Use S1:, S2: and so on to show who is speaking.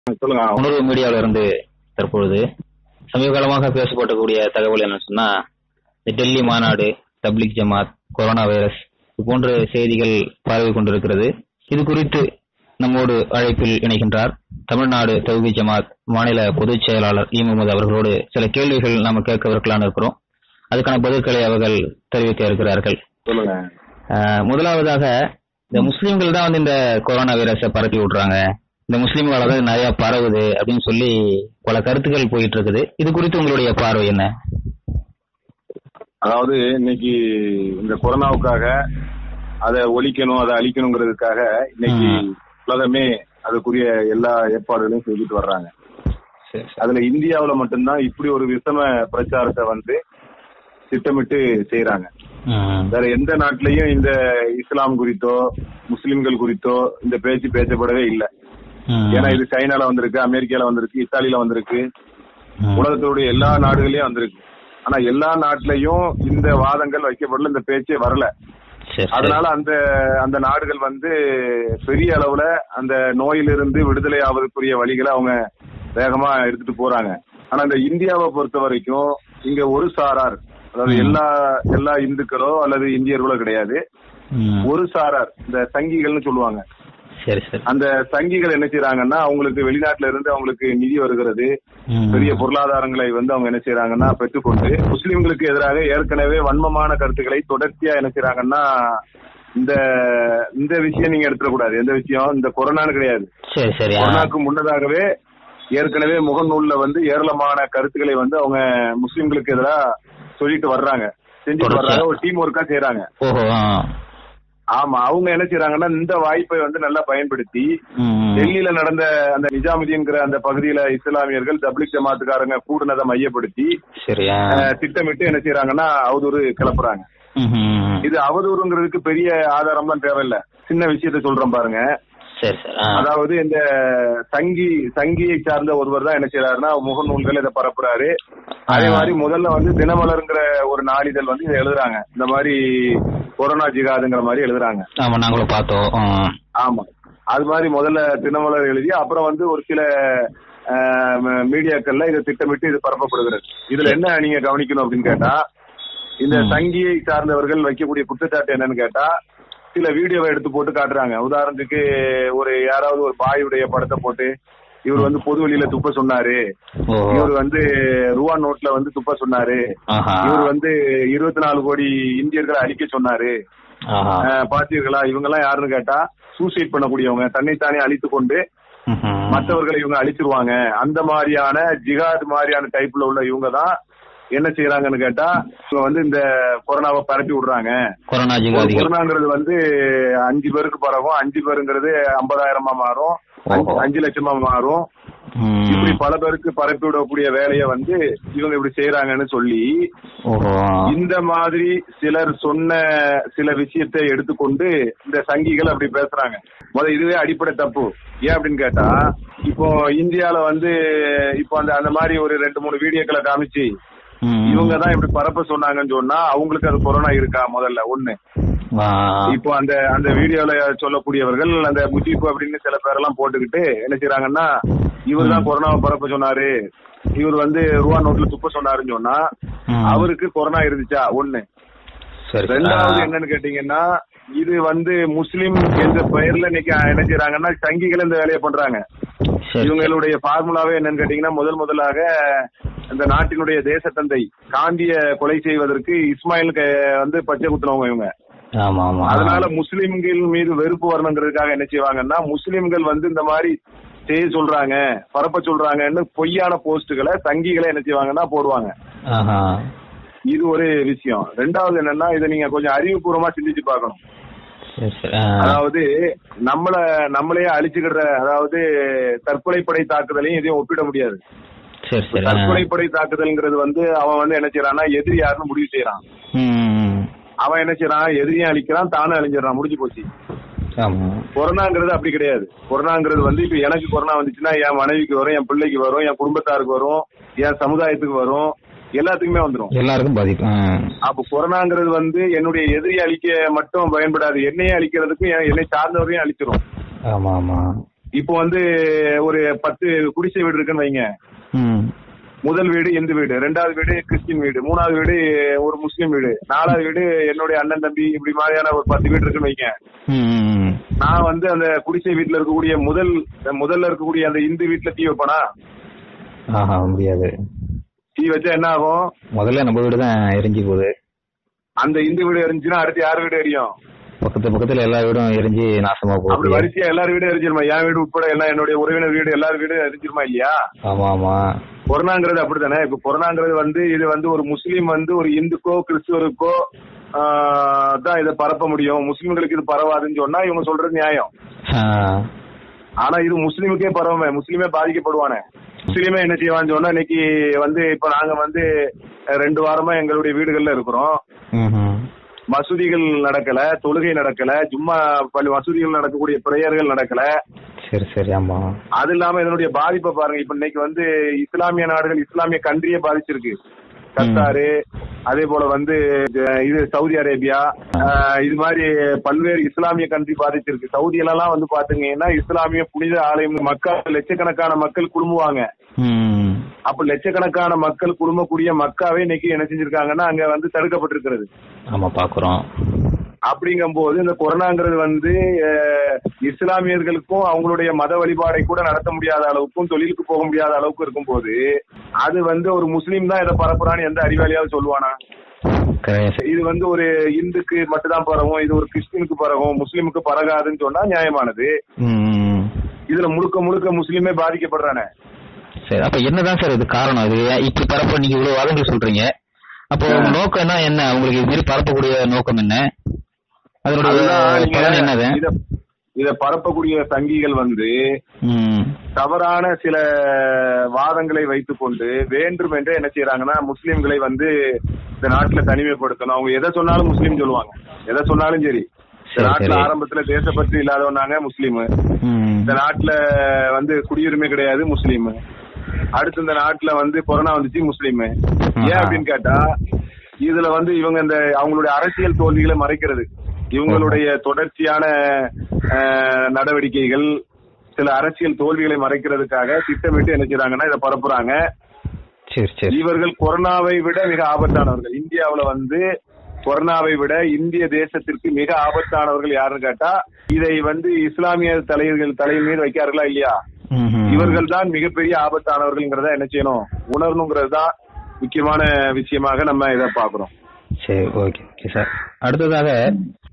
S1: சொல்லுங்க
S2: உணர்வு மீடியாவில இருந்து தற்பொழுது சமீப காலமாக பேசப்படக்கூடிய தகவல் என்ன சொன்னா இந்த டெல்லி மாநாடு தப்லிக் ஜமாத் கொரோனா வைரஸ் இது போன்ற செய்திகள் பரவி கொண்டிருக்கிறது இது குறித்து நம்மோடு அழைப்பில் இணைகின்றார் தமிழ்நாடு தௌஹி ஜமாத் மாநில பொதுச் செயலாளர் இ முகமது அவர்களோடு சில கேள்விகள் நாம கேட்கவிருக்கலாம்னு இருக்கிறோம் அதுக்கான பதில்களை அவர்கள் தெரிவிக்க இருக்கிறார்கள்
S1: சொல்லுங்க
S2: ஆஹ் முதலாவதாக இந்த முஸ்லிம்கள் தான் வந்து இந்த கொரோனா வைரஸை பரப்பி விடுறாங்க இந்த முஸ்லிம்களால தான் நிறைய பரவுது அப்படின்னு சொல்லி பல கருத்துக்கள் போயிட்டு இருக்குது இது குறித்து உங்களுடைய பார்வை என்ன
S1: அதாவது இன்னைக்கு இந்த கொரோனாவுக்காக அதை ஒழிக்கணும் அதை அழிக்கணுங்கிறதுக்காக இன்னைக்கு
S2: ம்.
S1: உலகமே அதுக்குரிய எல்லா ஏற்பாடுகளையும் செஞ்சுட்டு வர்றாங்க அதுல இந்தியாவுல மட்டும்தான் இப்படி ஒரு விஷம பிரச்சாரத்தை வந்து திட்டமிட்டு செய்யறாங்க
S2: ம்.
S1: வேற எந்த நாட்டிலையும் இந்த இஸ்லாம் குறித்தோ முஸ்லிம்கள் குறித்தோ இந்த பேச்சு பேசப்படவே இல்லை
S2: ம்.
S1: ஏன்னா இது சைனால வந்திருக்கு அமெரிக்கால வந்திருக்கு இத்தாலியில வந்திருக்கு
S2: ம்.
S1: உலகத்தினுடைய எல்லா நாடுகளையும் வந்திருக்கு ஆனா எல்லா நாட்டிலையும் இந்த வாதங்கள் வைக்கப்படல இந்த பேச்சே வரல
S2: சரி, சரி.
S1: அதனால அந்த அந்த நாடுகள் வந்து பெரிய அளவுல அந்த நோயிலிருந்து விடுதலை ஆவதற்குரிய வழிகளை அவங்க வேகமா எடுத்துட்டு போறாங்க ஆனா இந்த இந்தியாவை பொறுத்த வரைக்கும் இங்க ஒரு சாரார் அதாவது
S2: ம்.
S1: எல்லா எல்லா இந்துக்களோ அல்லது இந்தியர்களோ கிடையாது
S2: ம்.
S1: ஒரு சாரார் இந்த சங்கிகள்னு சொல்லுவாங்க
S2: சரி சரி
S1: அந்த சங்கிகள் என்ன செய்யறாங்கன்னா அவங்களுக்கு வெளிநாட்டுல இருந்து அவங்களுக்கு நிதி வருகிறது
S2: ம்.
S1: பெரிய பொருளாதாரங்களை வந்து அவங்க என்ன செய்யறாங்கன்னா பெற்றுக்கொண்டு முஸ்லிம்களுக்கு எதிராக ஏற்கனவே வன்மமான கருத்துக்களை தொடர்ச்சியா என்ன செய்யறாங்கன்னா இந்த இந்த விஷயம் நீங்க எடுத்துடக்கூடாது எந்த விஷயம் இந்த கொரோனான்னு கிடையாது
S2: சரி சரி ஆ.
S1: கொரோனாக்கு முன்னதாகவே ஏற்கனவே முகநூல்ல வந்து ஏராளமான கருத்துக்களை வந்து அவங்க முஸ்லிம்களுக்கு எதிராக சொல்லிட்டு வர்றாங்க செஞ்சுட்டு
S2: தொடர்ச்சியா.
S1: வர்றாங்க ஒரு டீம் ஒர்க்கா செய்யறாங்க
S2: ஓஹோ ஆ.
S1: ஆமா அவங்க என்ன செய்யறாங்கன்னா இந்த வாய்ப்பை வந்து நல்லா பயன்படுத்தி
S2: ம்.
S1: டெல்லியில நடந்த அந்த நிஜாமுதீன்கிற அந்த பகுதியில இஸ்லாமியர்கள் தப்லிக் ஜமாத்துக்காரங்க கூடுனதை மையப்படுத்தி
S2: சரி ஆ.
S1: அஹ், திட்டமிட்டு என்ன செய்யறாங்கன்னா அவதூறு கிளப்புறாங்க
S2: ம், ம்.
S1: இது அவதூறுங்கிறதுக்கு பெரிய ஆதாரம்லாம் தேவையில்ல சின்ன விஷயத்த சொல்றேன் பாருங்க
S2: சரி சரி ஆ.
S1: அதாவது இந்த சங்கி சங்கியை சார்ந்த ஒருவர் தான் என்ன செய்யறாருன்னா முகநூல்கள் இதை பரப்புறாரு அதே மாதிரி முதல்ல வந்து தினமலருங்கிற ஒரு நாளிதழ் வந்து இதை எழுதுறாங்க இந்த மாதிரி கொரோனா ஜிகாதுங்கிற மாதிரி எழுதுறாங்க
S2: ஆமா நாங்களும் பார்த்தோம் ஆ.
S1: ஆமா அது மாதிரி முதல்ல தினமலர் எழுதி அப்புறம் வந்து ஒரு சில அஹ், ம- மீடியாக்கள்ல இதை திட்டமிட்டு இது பரப்பப்படுகிறது இதுல என்ன நீங்க கவனிக்கணும் அப்படின்னு கேட்டா இந்த
S2: ம்.
S1: சங்கியை சார்ந்தவர்கள் வைக்கக்கூடிய குற்றச்சாட்டு என்னன்னு கேட்டா சில வீடியோவை எடுத்து போட்டு காட்டுறாங்க உதாரணத்துக்கு ஒரு யாராவது ஒரு பாயுடைய படத்தை போட்டு இவர் வந்து பொது வெளியில துப்ப சொன்னாரு
S2: ஓஹோ
S1: இவர் வந்து ரூபா நோட்ல வந்து துப்ப சொன்னாரு
S2: ஆஹா
S1: இவர் வந்து இருபத்தி நாலு கோடி இந்தியர்களை அழிக்க சொன்னாரு
S2: ஆஹா
S1: அஹ் பாத்தீர்களா இவங்க எல்லாம் யாருன்னு கேட்டா சூசைட் பண்ணக்கூடியவங்க தன்னைத்தானே அழித்து கொண்டு
S2: ம்ஹும்.
S1: மற்றவர்களை இவங்க அழிச்சிருவாங்க அந்த மாதிரியான ஜிகாத் மாதிரியான டைப்ல உள்ள இவங்க தான் என்ன செய்யறாங்கன்னு கேட்டா இவங்க வந்து இந்த கொரோனாவை பரப்பி விடுறாங்க
S2: கொரோனா
S1: ஒரு
S2: ஜிகாதிகள்
S1: கொரோனாங்கிறது வந்து அஞ்சு பேருக்கு பரவும் அஞ்சு பேருங்கிறது ஐம்பதாயிரமா மாறும் அஞ்சு-
S2: ஓஹோ.
S1: அஞ்சு லட்சமா மாறும்
S2: ம்.
S1: இப்படி பல பேருக்கு பரப்பி விடக்கூடிய வேலையை வந்து இவங்க இப்படி செய்யறாங்கன்னு சொல்லி
S2: ஓஹோ
S1: இந்த மாதிரி சிலர் சொன்ன சில விஷயத்தை எடுத்துக்கொண்டு இந்த சங்கிகள் அப்படி பேசுறாங்க முத இதுவே அடிப்படை தப்பு ஏன் அப்படின்னு கேட்டா இப்போ இந்தியால வந்து இப்போ அந்த அந்த மாதிரி ஒரு ரெண்டு மூணு வீடியோக்களை காமிச்சு
S2: ம்.
S1: இவங்க தான் இப்படி பரப்ப சொன்னாங்கன்னு சொன்னா அவங்களுக்கு அது கொரோனா இருக்கா முதல்ல ஒண்ணு
S2: ஆ.
S1: இப்போ அந்த அந்த வீடியோல சொல்லக்கூடியவர்கள் அந்த முஜிப் அப்படின்னு சில பேரெல்லாம் போட்டுக்கிட்டு என்ன செய்யறாங்கன்னா இவர் தான் கொரோனாவை பரப்ப சொன்னாரு இவர் வந்து ரூபா நோட்ல துப்ப சொன்னாருன்னு சொன்னா
S2: ம்.
S1: அவருக்கு கொரோனா இருந்துச்சா ஒண்ணு
S2: சரி சரி.
S1: ரெண்டாவது
S2: ஆ.
S1: என்னன்னு கேட்டீங்கன்னா இது வந்து முஸ்லிம் என்ற பெயர்ல இன்னைக்கு என்ன செய்யறாங்கன்னா சங்கிகள் இந்த வேலையை பண்றாங்க
S2: சரி
S1: இவங்களுடைய ஃபார்முலாவே என்னன்னு கேட்டீங்கன்னா முதல் முதலாக இந்த நாட்டினுடைய தேசத்தந்தை காந்திய கொலை செய்வதற்கு இஸ்மாயில் க- வந்து பச்சை குத்துனவங்க இவங்க
S2: ஆமா ஆமா
S1: அதனால முஸ்லிம்கள் மீது வெறுப்பு வரணுங்கிறதுக்காக என்ன செய்வாங்கன்னா முஸ்லிம்கள் வந்து இந்த மாதிரி செய்ய சொல்றாங்க பரப்ப சொல்றாங்கன்னு பொய்யான போஸ்டுகளை சங்கிகளை என்ன செய்வாங்கன்னா போடுவாங்க
S2: ஆஹா
S1: இது ஒரு விஷயம் ரெண்டாவது என்னன்னா இதை நீங்க கொஞ்சம் அறிவுபூர்வமா சிந்திச்சு பார்க்கணும்
S2: சரி சரி ஆ.
S1: அதாவது நம்மள நம்மளையே அழிச்சுக்கிற அதாவது தற்கொலைப்படை தாக்குதலையும் இதையும் ஒப்பிட முடியாது
S2: சரி சரி ஆ.
S1: தற்கொலைப்படை தாக்குதல்ங்கிறது வந்து அவன் வந்து என்ன செய்யறான்னா எதிரி யாருன்னு முடிவு செய்யறான்
S2: ம், ம்.
S1: அவன் என்ன செய்யறான் எதிரியும் அழிக்கிறான் தானும் அழிஞ்சிடறான் முடிஞ்சு போச்சு
S2: ஆமா
S1: கொரோனாங்கிறது அப்படி கிடையாது கொரோனாங்கிறது வந்து இப்ப எனக்கு கொரோனா வந்துச்சுன்னா என் மனைவிக்கு வரும் என் பிள்ளைக்கு வரும் என் குடும்பத்தாருக்கு வரும் என் சமுதாயத்துக்கு வரும் எல்லாத்துக்குமே வந்துரும்
S2: எல்லாருக்கும் பாதிப்பு ஆ.
S1: அப்ப கொரோனாங்கிறது வந்து என்னுடைய எதிரி அழிக்க மட்டும் பயன்படாது என்னையே அழிக்கிறதுக்கு என்- என்னை சார்ந்தவரையும் அழிச்சிரும்
S2: ஆமா ஆமா
S1: இப்போ வந்து ஒரு பத்து குடிசை வீடு இருக்குன்னு வைங்க
S2: ம்
S1: முதல் வீடு எந்த வீடு ரெண்டாவது வீடு கிறிஸ்டின் வீடு மூணாவது வீடு ஒரு முஸ்லீம் வீடு நாலாவது வீடு என்னுடைய அண்ணன் தம்பி இப்படி மாதிரியான ஒரு பத்து வீடு இருக்குன்னு வைங்க
S2: ம், ம்
S1: நான் வந்து அந்த குடிசை வீட்டுல இருக்கக்கூடிய முதல் முதல்ல இருக்கக்கூடிய அந்த இந்து வீட்டுல தீ வைப்பனா
S2: ஆஹா முடியாது
S1: தீ வச்சா என்ன ஆகும்
S2: முதல்ல நம்ம வீடு தான் எரிஞ்சு போகுது
S1: அந்த இந்து வீடு எரிஞ்சுன்னா அடுத்து யார் வீடு எரியும்
S2: பக்கத்து பக்கத்துல எல்லா வீடும் எரிஞ்சு நாசமா
S1: அப்படி
S2: போகுது
S1: வரிசையா எல்லார் வீடும் எரிஞ்சிருமா என் வீடு உட்பட எல்லாம் என்னுடைய உறவினர் வீடு எல்லார் வீடும் எரிஞ்சிருமா இல்லையா
S2: ஆமா ஆமா
S1: கொரோனாங்கிறது அப்படித்தானே இப்ப கொரோனாங்கிறது வந்து இது வந்து ஒரு முஸ்லீம் வந்து ஒரு இந்துக்கோ கிறிஸ்துவருக்கோ ஆஹ், தான் இதை பரப்ப முடியும் முஸ்லிம்களுக்கு இது பரவாதுன்னு சொன்னா இவங்க சொல்றது நியாயம்
S2: ஆ,
S1: ஆனா இது முஸ்லீமுக்கே பரவுமே முஸ்லீமே பாதிக்கப்படுவானே முஸ்லீமே என்ன செய்வான்னு சொன்னா இன்னைக்கு வந்து இப்ப நாங்க வந்து அஹ், ரெண்டு வாரமா எங்களுடைய வீடுகள்ல இருக்கிறோம்
S2: ம்ஹும்.
S1: மசூதிகள் நடக்கல தொழுகை நடக்கல ஜும்மா பள்ளி மசூதிகள் நடக்கக்கூடிய பிரேயர்கள் நடக்கல
S2: சரி சரி ஆமா
S1: அது இல்லாம இதனுடைய பாதிப்பை பாருங்க இப்ப இன்னைக்கு வந்து இஸ்லாமிய நாடுகள் இஸ்லாமிய கண்ட்ரியே பாதிச்சிருக்கு கத்தாரு அதே போல வந்து அஹ், இது சவுதி அரேபியா அஹ், இது மாதிரி பல்வேறு இஸ்லாமிய கண்ட்ரி பாதிச்சிருக்கு சவுதியில எல்லாம் வந்து பாத்தீங்கன்னா இஸ்லாமிய புனித ஆலயம் மக்கள் லட்சக்கணக்கான மக்கள் குழுமுவாங்க
S2: ம்
S1: அப்ப லட்சக்கணக்கான மக்கள் குழுமக்கூடிய மக்காவே இன்னைக்கு என்ன செஞ்சிருக்காங்கன்னா அங்க வந்து தடுக்கப்பட்டிருக்கிறது
S2: ஆமா பாக்குறோம்
S1: அப்படிங்கும்போது இந்த கொரோனாங்கிறது வந்து அஹ், இஸ்லாமியர்களுக்கும் அவங்களுடைய மத வழிபாடை கூட நடத்த முடியாத அளவுக்கும் தொழிலுக்கு போக முடியாத அளவுக்கு இருக்கும்போது அது வந்து ஒரு முஸ்லீம் தான் இதை பரப்புறான்னு எந்த அறிவாளியாவது சொல்லுவானா
S2: கரெக்ட்
S1: இது வந்து ஒரு இந்துக்கு மட்டும்தான் பரவும் இது ஒரு கிறிஸ்டினுக்கு பரவும் முஸ்லீமுக்கு பரகாதுன்னு சொன்னா நியாயமானது
S2: ம்
S1: இதுல முழுக்க முழுக்க முஸ்லீமே பாதிக்கப்படுறானே
S2: சரி அப்ப என்னதான் சார் இது காரணம் இது ஏன் இப்படி பரப்ப நீங்க இவ்வளவு வாதங்கள் சொல்றீங்க அப்போ உங்க நோக்கம்னா என்ன உங்களுக்கு இது மாதிரி பரப்பக்கூடிய நோக்கம் என்ன அதனுடைய
S1: அதுதான் நீங்க
S2: பலன் என்னது
S1: இத- இத பரப்பக்கூடிய சங்கிகள் வந்து
S2: ம்
S1: தவறான சில வாதங்களை வைத்துக்கொண்டு வேண்டும் என்று என்ன செய்யறாங்கன்னா முஸ்லிம்களை வந்து இந்த நாட்டுல தனிமைப்படுத்தணும் அவங்க எதை சொன்னாலும் முஸ்லீம் சொல்லுவாங்க எதை சொன்னாலும் சரி இந்த
S2: சரி,
S1: நாட்டுல
S2: சரி.
S1: ஆரம்பத்துல தேசப்பற்று இல்லாதவனாங்க முஸ்லீம்
S2: ம்
S1: இந்த நாட்டுல வந்து குடியுரிமை கிடையாது முஸ்லீம் அடுத்து இந்த நாட்டுல வந்து கொரோனா வந்துச்சு முஸ்லீம் ஏன்
S2: ஆஹா.
S1: அப்படின்னு கேட்டா இதுல வந்து இவங்க இந்த அவங்களுடைய அரசியல் தோல்விகளை மறைக்கிறது இவங்களுடைய தொடர்ச்சியான அஹ், நடவடிக்கைகள் சில அரசியல் தோல்விகளை மறைக்கிறதுக்காக திட்டமிட்டு என்ன செய்றாங்கன்னா இதை பரப்புறாங்க
S2: சரி சரி
S1: இவர்கள் கொரோனாவை விட மிக ஆபத்தானவர்கள் இந்தியாவுல வந்து கொரோனாவை விட இந்திய தேசத்திற்கு மிக ஆபத்தானவர்கள் யாருன்னு கேட்டா இதை வந்து இஸ்லாமிய தலைவர்கள் தலையின் மீது வைக்கார்களா இல்லையா
S2: ம்ஹும்.
S1: இவர்கள் தான் மிகப்பெரிய ஆபத்தானவர்கள்ங்கிறத என்ன செய்யணும் உணரணுங்கிறது தான் முக்கியமான விஷயமாக நம்ம இதை பாக்குறோம்
S2: சரி ஓகே ஓகே சார் அடுத்ததாக